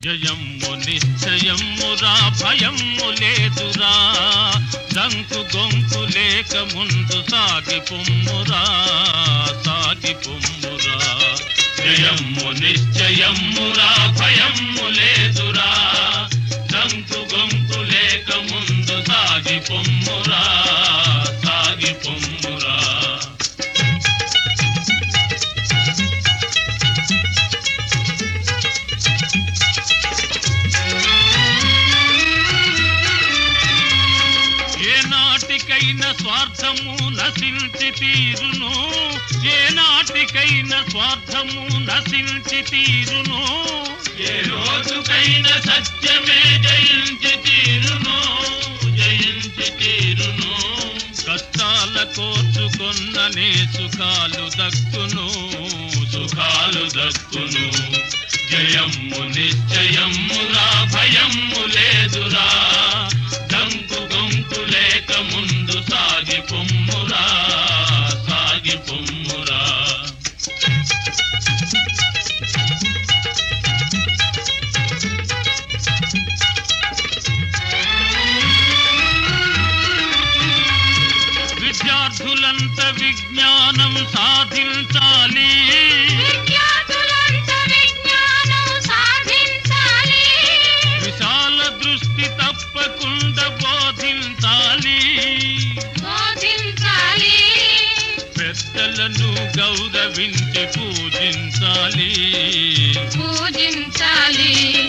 జయము నిశ్చయమురా భయము లేదురా దంకు గొంకు లేక ముందు సాగి పొమ్మురా సాగి పొమ్మురా జయము నిశ్చయమురా భయము లేదురా దంకు గొంకు లేక ముందు సాగి పొమ్మురా సాగి పొమ్మురా ఏ నాటికైనా స్వార్థము నశించి తీరును ఏ నాటికైనా స్వార్థము నశించి తీరును ఏ రోజుకైనా సత్యమే జయించి తీరును జయించి తీరును కష్టాల కోర్చుకొన్ననే సుఖాలు దక్కును సుఖాలు దక్కును జయము నిశ్చయమురా భయము లేదురా దంకు గొంకు లేక ముందు సాగి పొమ్మురా సాగి పొమ్మురా విద్యార్థులంత విజ్ఞానం సాధించాలి విద్యార్థులంత విజ్ఞానం సాధించాలి విశాల దృష్టి తప్పకుండా బోధించాలి బోధించాలి పెద్దలను గౌరవించి పూజించాలి పూజించాలి